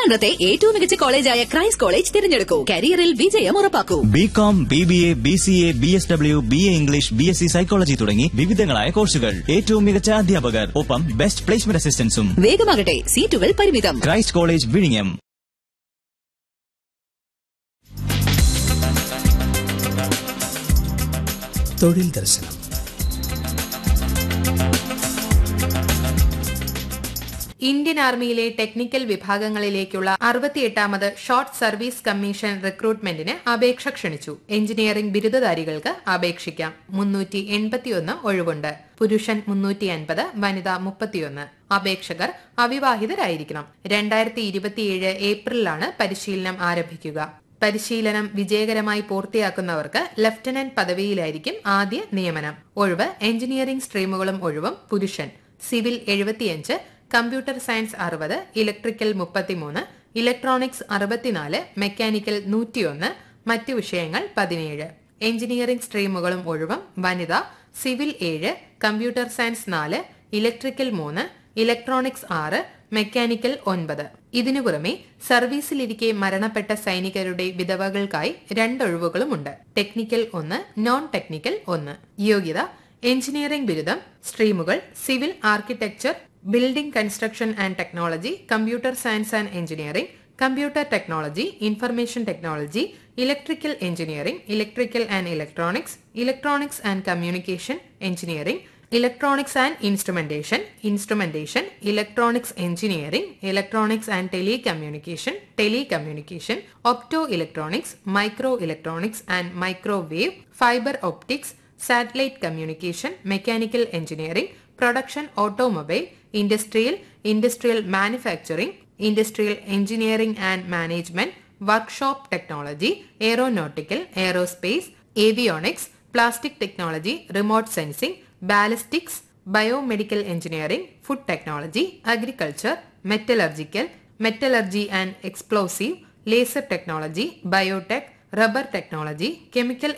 ട്രിവാൻഡ്രത്തെ ഏറ്റവും മികച്ച കോളേജായ Christ college തിരഞ്ഞെടുക്കൂ കരിയറിൽ വിജയം ഉറപ്പാക്കൂ B com B B A B C A B S W B A English B S C psychology തുടങ്ങി വിവിധങ്ങളായ കോഴ്സുകൾ ഏറ്റവും മികച്ച അധ്യാപകർ ഒപ്പം ബെസ്റ്റ് പ്ലേസ്മെന്റ് അസിസ്റ്റൻസും വേഗമാകട്ടെ സീറ്റുകൾ പരിമിതം ക്രൈസ്റ്റ് കോളേജ് വിഴിഞ്ഞം തൊഴിൽ ദർശനം ഇന്ത്യൻ ആർമിയിലെ ടെക്നിക്കൽ വിഭാഗങ്ങളിലേക്കുള്ള അറുപത്തിയെട്ടാമത് ഷോർട്ട് സർവീസ് കമ്മീഷൻ റിക്രൂട്ട്മെന്റിന് അപേക്ഷ ക്ഷണിച്ചു എഞ്ചിനീയറിംഗ് ബിരുദധാരികൾക്ക് അപേക്ഷിക്കാം മുന്നൂറ്റി എൺപത്തിയൊന്ന് ഒഴിവുണ്ട് പുരുഷൻ മുന്നൂറ്റി അൻപത് വനിത മുപ്പത്തിയൊന്ന് അപേക്ഷകർ അവിവാഹിതരായിരിക്കണം രണ്ടായിരത്തി ഇരുപത്തിയേഴ് ഏപ്രിലാണ് പരിശീലനം ആരംഭിക്കുക പരിശീലനം വിജയകരമായി പൂർത്തിയാക്കുന്നവർക്ക് ലഫ്റ്റനന്റ് പദവിയിലായിരിക്കും ആദ്യ നിയമനം ഒഴിവ് എഞ്ചിനീയറിംഗ് സ്ട്രീമുകളും ഒഴിവും പുരുഷൻ സിവിൽ എഴുപത്തിയഞ്ച് കമ്പ്യൂട്ടർ സയൻസ് അറുപത് ഇലക്ട്രിക്കൽ മുപ്പത്തിമൂന്ന് ഇലക്ട്രോണിക്സ് അറുപത്തിനാല് മെക്കാനിക്കൽ നൂറ്റിയൊന്ന് മറ്റു വിഷയങ്ങൾ പതിനേഴ് എഞ്ചിനീയറിംഗ് സ്ട്രീമുകളും ഒഴിവും വനിത സിവിൽ ഏഴ് കമ്പ്യൂട്ടർ സയൻസ് നാല് ഇലക്ട്രിക്കൽ മൂന്ന് ഇലക്ട്രോണിക്സ് ആറ് മെക്കാനിക്കൽ ഒൻപത് ഇതിനു പുറമെ സർവീസിലിരിക്കെ മരണപ്പെട്ട സൈനികരുടെ വിധവകൾക്കായി രണ്ടൊഴിവുകളുമുണ്ട് ടെക്നിക്കൽ ഒന്ന് നോൺ ടെക്നിക്കൽ ഒന്ന് യോഗ്യത എഞ്ചിനീയറിംഗ് ബിരുദം സ്ട്രീമുകൾ civil architecture building construction and technology computer science and engineering computer technology information technology electrical engineering electrical and electronics electronics and communication engineering electronics and instrumentation instrumentation electronics engineering electronics and telecommunication telecommunication opto electronics micro electronics and microwave fibre optics satellite communication mechanical engineering production automobile industrial industrial manufacturing industrial engineering and management workshop technology aeronautical aerospace avionics plastic technology remote sensing ballistics biomedical engineering food technology agriculture metallurgical metallurgy and explosive laser technology biotech rubber technology chemical